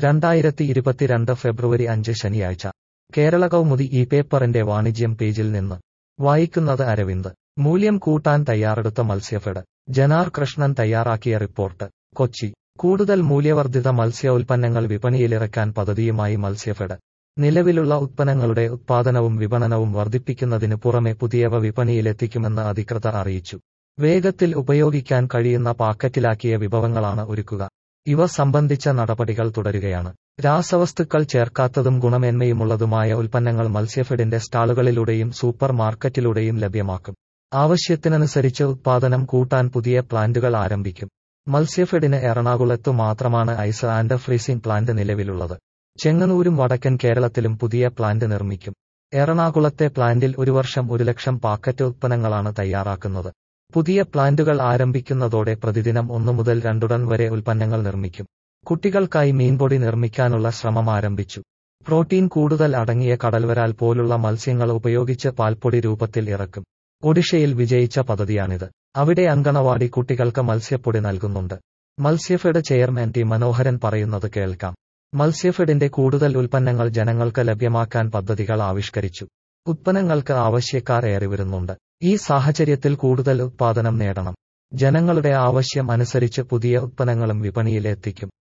രണ്ടായിരത്തി ഇരുപത്തിരണ്ട് ഫെബ്രുവരി അഞ്ച് ശനിയാഴ്ച കേരള കൗമുദി ഈ പേപ്പറിന്റെ വാണിജ്യം പേജിൽ നിന്ന് വായിക്കുന്നത് അരവിന്ദ് മൂല്യം കൂട്ടാൻ തയ്യാറെടുത്ത മത്സ്യഫെഡ് ജനാർ കൃഷ്ണൻ തയ്യാറാക്കിയ റിപ്പോർട്ട് കൊച്ചി കൂടുതൽ മൂല്യവർദ്ധിത മത്സ്യ ഉൽപ്പന്നങ്ങൾ വിപണിയിലിറക്കാൻ പദ്ധതിയുമായി മത്സ്യഫെഡ് നിലവിലുള്ള ഉത്പന്നങ്ങളുടെ ഉത്പാദനവും വിപണനവും വർദ്ധിപ്പിക്കുന്നതിന് പുറമെ പുതിയവ വിപണിയിലെത്തിക്കുമെന്ന് അധികൃതർ അറിയിച്ചു വേഗത്തിൽ ഉപയോഗിക്കാൻ കഴിയുന്ന പാക്കറ്റിലാക്കിയ വിഭവങ്ങളാണ് ഒരുക്കുക ഇവ സംബന്ധിച്ച നടപടികൾ തുടരുകയാണ് രാസവസ്തുക്കൾ ചേർക്കാത്തതും ഗുണമേന്മയുമുള്ളതുമായ ഉൽപ്പന്നങ്ങൾ മത്സ്യഫെഡിന്റെ സ്റ്റാളുകളിലൂടെയും സൂപ്പർ മാർക്കറ്റിലൂടെയും ലഭ്യമാക്കും ആവശ്യത്തിനനുസരിച്ച് ഉത്പാദനം കൂട്ടാൻ പുതിയ പ്ലാന്റുകൾ ആരംഭിക്കും മത്സ്യഫെഡിന് എറണാകുളത്തു മാത്രമാണ് ഐസ് ആൻഡ് ഫ്രീസിംഗ് പ്ലാന്റ് നിലവിലുള്ളത് ചെങ്ങന്നൂരും വടക്കൻ കേരളത്തിലും പുതിയ പ്ലാന്റ് നിർമ്മിക്കും എറണാകുളത്തെ പ്ലാന്റിൽ ഒരു വർഷം ഒരു ലക്ഷം പാക്കറ്റ് ഉത്പന്നങ്ങളാണ് തയ്യാറാക്കുന്നത് പുതിയ പ്ലാന്റുകൾ ആരംഭിക്കുന്നതോടെ പ്രതിദിനം ഒന്നു മുതൽ രണ്ടുടൻ വരെ ഉൽപ്പന്നങ്ങൾ നിർമ്മിക്കും കുട്ടികൾക്കായി മീൻപൊടി നിർമ്മിക്കാനുള്ള ശ്രമം ആരംഭിച്ചു പ്രോട്ടീൻ കൂടുതൽ അടങ്ങിയ കടൽവരാൽ പോലുള്ള മത്സ്യങ്ങൾ ഉപയോഗിച്ച് പാൽപ്പൊടി രൂപത്തിൽ ഇറക്കും ഒഡീഷയിൽ വിജയിച്ച പദ്ധതിയാണിത് അവിടെ അങ്കണവാടി കുട്ടികൾക്ക് മത്സ്യപ്പൊടി നൽകുന്നുണ്ട് മത്സ്യഫെഡ് ചെയർമാൻ ടി മനോഹരൻ പറയുന്നത് കേൾക്കാം മത്സ്യഫെഡിന്റെ കൂടുതൽ ഉൽപ്പന്നങ്ങൾ ജനങ്ങൾക്ക് ലഭ്യമാക്കാൻ പദ്ധതികൾ ആവിഷ്കരിച്ചു ഉത്പന്നങ്ങൾക്ക് ആവശ്യക്കാർ ഏറി വരുന്നുണ്ട് ഈ സാഹചര്യത്തിൽ കൂടുതൽ ഉത്പാദനം നേടണം ജനങ്ങളുടെ ആവശ്യം അനുസരിച്ച് പുതിയ ഉത്പന്നങ്ങളും വിപണിയിൽ എത്തിക്കും